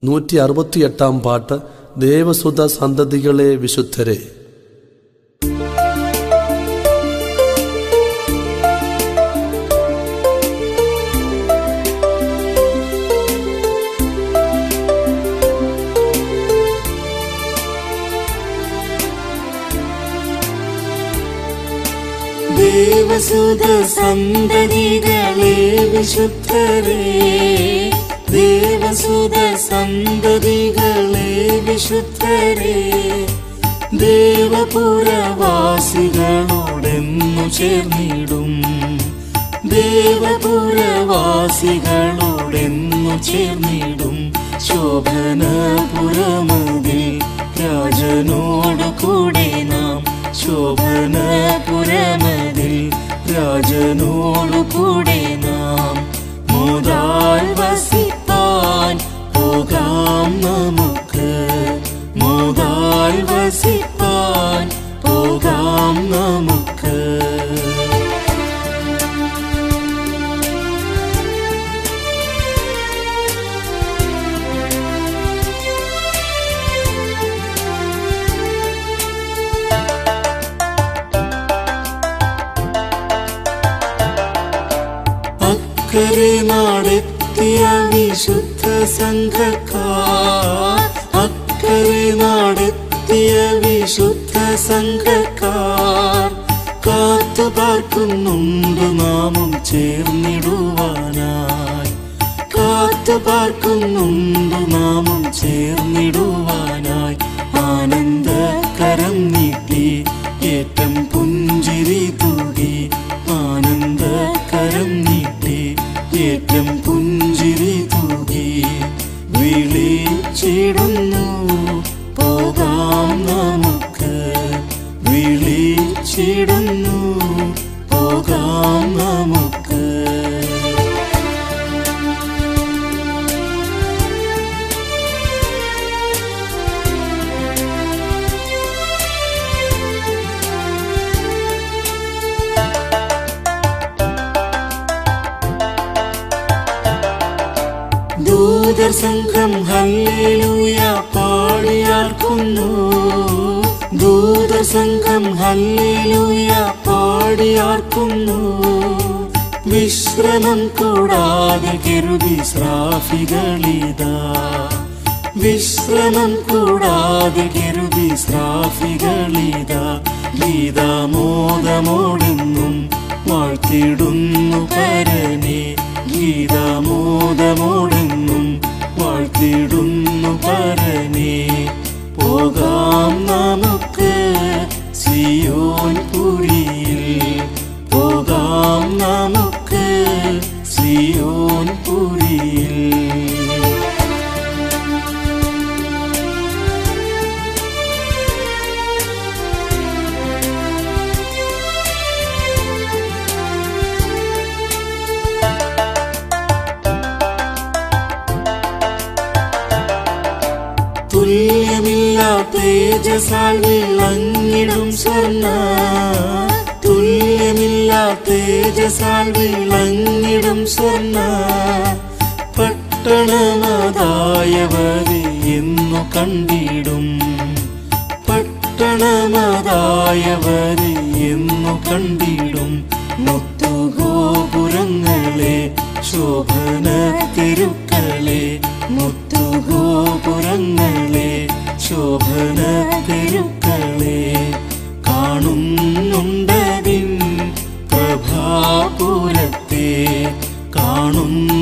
നൂറ്റി അറുപത്തിയെട്ടാം പാട്ട് ദേവസുത സന്തതികളെ വിശുദ്ധരെ ദേവസുത സന്തതികളെ വിശുദ്ധരേ ദേവസുത സന്തതികളെ വിശുദ്ധരേ ദേവപുരവാസികളോടെന്നു ചേർന്നിടും ദേവപുരവാസികളോടെന്നു ചേർന്നിടും ശോഭനപുരമതിൽ രാജനോട് കൂടെ നാം ശോഭനപുരമതിൽ രാജനോട് കൂടെ നാം മോതാൽ വസിപ്പാൻ പോകാം നമുക്ക് മോതാൽ വസിപ്പാൻ പോകാം നമുക്ക് അക്കരെ നാടെത്തിയ വിശുദ്ധ സംഘക്കാർ അക്കരെ നാടെത്തിയ വിശുദ്ധ സംഘക്കാർ കാത്തു പാർക്കുന്നുണ്ട് നാമും ചേർന്നിടുവാനായി കാത്തു പാർക്കുന്നുണ്ട് നാമും ചേർന്നിടുവാനായി ആനന്ദകരം നീട്ടി ഏറ്റം പുഞ്ചിരി തൂകി ആനന്ദകരം നീട്ടി ഏറ്റം പുഞ്ചിരി തൂകി വിളിച്ചിടുന്നു പോകാം നമുക്ക് വിളിച്ചിടുന്നു പോകാം നമുക്ക് ദൂതർ സംഘം ഹല്ലേലൂയ പാടിയാർക്കുന്നു ദൂതർ സംഘം ഹല്ലേലൂയ പാടിയാർക്കുന്നു വിശ്രമം കൂടാതെ കരുതി ശ്രാഫികളിതാ വിശ്രമം കൂടാതെ കരുതി ശ്രാഫികളിതാ ഗീതാമോദമോടെന്നും വാഴ്ത്തിടുന്നു പരനെ ഗീതാമോദമോടെന്നും വാഴ്ത്തിടുന്നു പരനെ പോകാം നമുക്ക് സിയോൻ പുരിയിൽ പോകാം നമുക്ക് സിയോൻ പുരിയിൽ തുല്യമില്ല തേജസാൽ വിളങ്ങിടും സ്വർണ്ണ തുല്യമില്ല തേജസാൽ വിളങ്ങിടും സ്വർണ്ണ പട്ടണമതായവരെ എന്നു കണ്ടിടും പട്ടണമതായവരെ എന്നു കണ്ടിടും മുത്തുഗോപുരങ്ങളെ ശോഭന തെരുക്കളെ മുത്തുഗോപുരങ്ങളെ ശോഭന തെരുക്കളെ കാണുന്നുണ്ടതിൻ പ്രഭാപുരത്തെ കാണുന്നു